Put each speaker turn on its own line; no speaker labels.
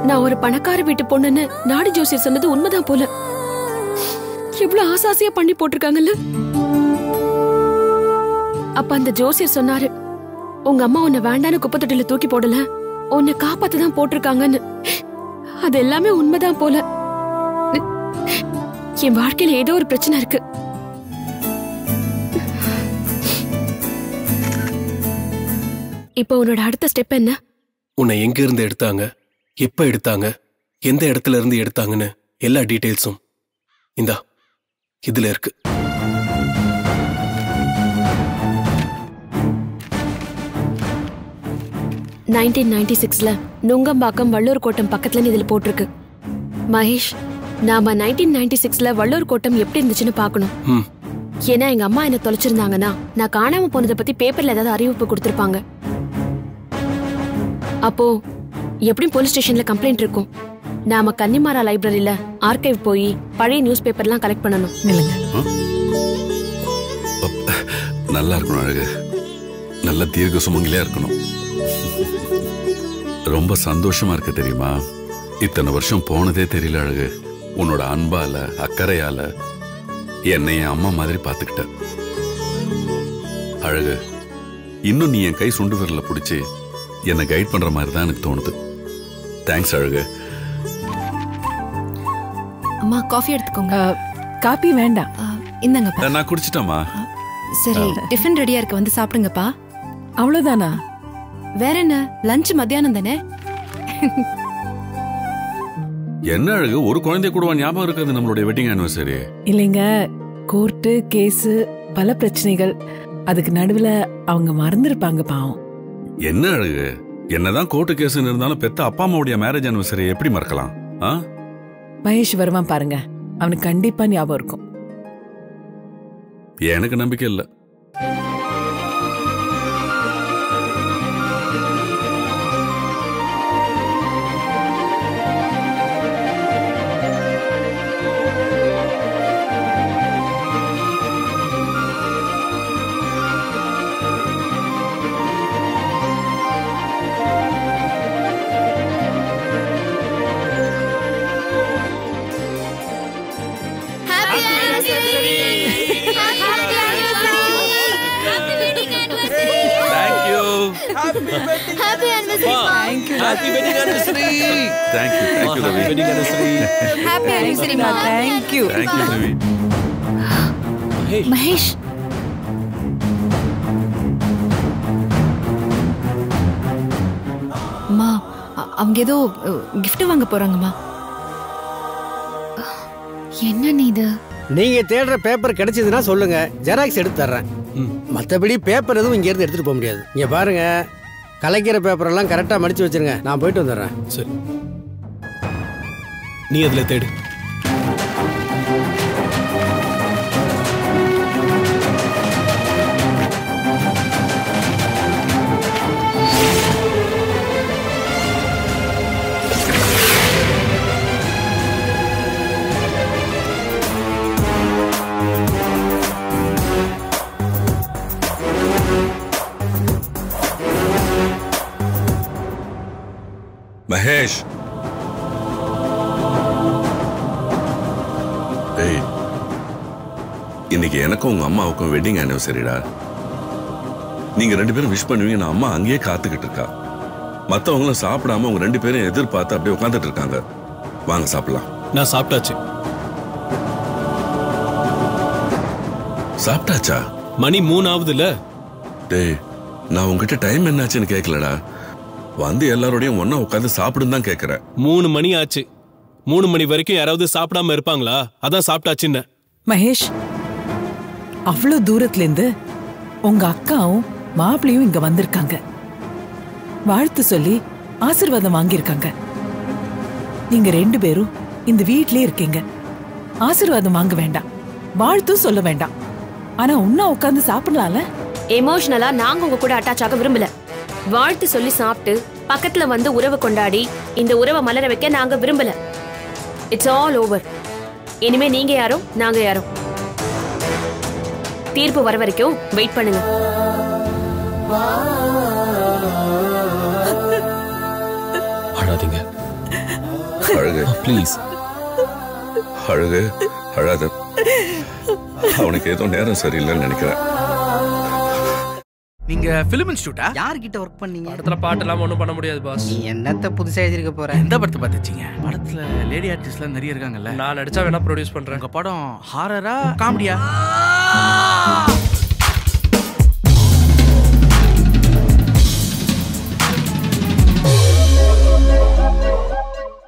நான் ஒரு பணக்கார வீட்டு பொண்ணுன்னு நாடு ஜோசியர் சொன்னது உண்மைதான் போல இவ்வளவு ஆசாசியா பண்ணி போட்டிருக்காங்கல்ல அப்ப அந்த ஜோசியர் சொன்னாரு உங்க அம்மா உன்னை வேண்டான்னு குப்பை தொட்டில தூக்கி போடல உன்னை காப்பாத்த தான் போட்டிருக்காங்கன்னு அது எல்லாமே உண்மைதான் போல என் வாழ்க்கையில ஏதோ ஒரு பிரச்சனை இருக்கு இப்போ உன்னோட அடுத்த ஸ்டெப் என்ன
உன்னை எங்க இருந்து எடுத்தாங்க எப்ப எடுத்தாங்க எந்த இடத்துல இருந்து எடுத்தாங்கன்னு எல்லா டீடைல்ஸும் இந்தா இதுல இருக்கு
நைன்டீன் நைன்டி சிக்ஸ்ல நுங்கம்பாக்கம் வள்ளூர் கோட்டம் பக்கத்துல இதுல போட்டிருக்கு மகேஷ் நாம நைன்டீன் நைன்டி சிக்ஸ்ல வள்ளூர் கோட்டம் எப்படி இருந்துச்சுன்னு பார்க்கணும்
ம்
ஏன்னா எங்க அம்மா என்ன தொலைச்சிருந்தாங்கன்னா நான் காணாம போனதை பத்தி பேப்பர்ல ஏதாவது அறிவிப்பு கொடுத்திருப்பாங்க அப்போ எப்படியும் போலீஸ் ஸ்டேஷன்ல கம்ப்ளைண்ட் இருக்கும் நாம கன்னிமாரா லைப்ரரியில ஆர்கைவ் போய் பழைய நியூஸ் பேப்பர்லாம் கலெக்ட் பண்ணணும்
நில்லுங்க
நல்லா இருக்கணும் அழகு நல்ல தீர்க்க சுமங்கலியா இருக்கணும் ரொம்ப சந்தோஷமா இருக்கு தெரியுமா இத்தனை வருஷம் போனதே தெரியல அழகு உன்னோட அன்பால அக்கறையால என்னை என் அம்மா மாதிரி பார்த்துக்கிட்ட அழகு இன்னும் நீ என் கை சுண்டு விரல பிடிச்சி என்னை கைட் பண்ற மாதிரி தான் எனக்கு தோணுது தேங்க்ஸ் அழகு
அம்மா காஃபி எடுத்துக்கோங்க
அஹ், காப்பி வேண்டாம்
ஆ, இந்தாங்கப்பா
நான் குடிச்சிட்டேமா
சரி டிஃபன் ரெடியா இருக்கு வந்து சாப்பிடுங்கப்பா
அவ்வளவுதானா
வேற என்ன லஞ்ச் மத்தியானம் தானே
என்ன அழகு ஒரு குழந்தை கூடவா ஞாபகம் இருக்காது நம்மளுடைய வெட்டிங் ஆனிவர்சரி
இல்லைங்க கோர்ட்டு கேஸு பல பிரச்சனைகள் அதுக்கு நடுவுல அவங்க மறந்துருப்பாங்க பாவம்
என்ன அழகு என்னதான் கோர்ட்டு கேஸ்னு இருந்தாலும் பெத்த அப்பா அம்மாவுடைய மேரேஜ் ஆனிவர்சரி எப்படி மறக்கலாம் ஆ
மகேஷ் வருவான் பாருங்க அவனுக்கு கண்டிப்பா ஞாபகம் இருக்கும்
எனக்கு நம்பிக்கை இல்ல thank you
thank you
happy wedding anniversary
thank you thank you Ravi
wedding anniversary
happy ஆனிவர்சரிமா
தேங்க்யூ
தேங்க்யூ ரவி
மகேஷ் அம்மா அ- அவங்க ஏதோ gift வாங்க போறாங்கம்மா என்ன நீ இது
நீங்க தேடுற பேப்பர் கிடைச்சதுன்னா சொல்லுங்க ஜெராக்ஸ் எடுத்து தர்றேன் மற்றபடி பேப்பர் எதுவும் இங்க இருந்து எடுத்துட்டு போக முடியாது இங்க பாருங்க கலைக்கிற பேப்பர் எல்லாம் கரெக்டா மடிச்சு வச்சிருங்க நான் போயிட்டு வந்துடுறேன்
சரி நீ அதுல தேடு
மகேஷ் ஏய் இன்னைக்கு எனக்கும் உங்க அம்மாவுக்கும் வெட்டிங் ஆனிவர்சரிடா நீங்க ரெண்டு பேரும் விஷ் பண்ணுவீங்க நான் அம்மா அங்கேயே காத்துக்கிட்டு இருக்கா மத்தவங்களும் சாப்பிடாம உங்க ரெண்டு பேரும் எதிர்பார்த்து அப்படியே உட்காந்துட்டு இருக்காங்க வாங்க சாப்பிடலாம்
நான் சாப்பிட்டாச்சு
சாப்பிட்டாச்சா
மணி மூணு ஆகுதுல்ல
டேய் நான் உங்ககிட்ட டைம் என்னாச்சுன்னு கேட்கலடா வந்து எல்லாரோடையும் ஒண்ணா உட்காந்து சாப்பிடுன்னு தான் கேட்கறேன்
மூணு மணி ஆச்சு மூணு மணி வரைக்கும் யாராவது சாப்பிடாம இருப்பாங்களா அதான் சாப்பிட்டாச்சுன்னு
மகேஷ் அவ்வளவு தூரத்துல இருந்து உங்க அக்காவும் மாப்பிளையும் இங்க வந்திருக்காங்க வாழ்த்து சொல்லி ஆசீர்வாதம் வாங்கியிருக்காங்க நீங்க ரெண்டு பேரும் இந்த வீட்லயே இருக்கீங்க ஆசீர்வாதம் வாங்க வேண்டாம் வாழ்த்தும் சொல்ல வேண்டாம் ஆனா உன்னா உட்கார்ந்து சாப்பிடலாம்ல
எமோஷனலா நாங்க உங்க கூட அட்டாச் ஆக விரும்பல வாழ்த்து சொல்லி சாப்பிட்டு பக்கத்துல வந்து உறவை கொண்டாடி இந்த உறவை மலர வைக்க நாங்க விரும்பல இட்ஸ் ஆல் ஓவர் இனிமே நீங்க யாரோ நாங்க யாரோ தீர்ப்பு வர வரைக்கும் வெயிட் பண்ணுங்க
அழாதீங்க
அழகு
ப்ளீஸ்
அழகு அழாத அவனுக்கு ஏதோ நேரம் சரியில்லைன்னு நினைக்கிறேன்
நீங்க பிலிம் இன்ஸ்டியூட்டா
யார்கிட்ட ஒர்க் பண்ணீங்க
படத்துல பாட்டு எல்லாம் ஒண்ணும் பண்ண முடியாது பாஸ்
நீ என்னத்த புதுசா எழுதிருக்க போற
எந்த படத்தை பார்த்துச்சீங்க படத்துல லேடி ஆர்டிஸ்ட்லாம் நிறைய இருக்காங்கல்ல நான் நடிச்சா வேணா ப்ரொடியூஸ் பண்றேன் உங்க படம் ஹாரரா காமெடியா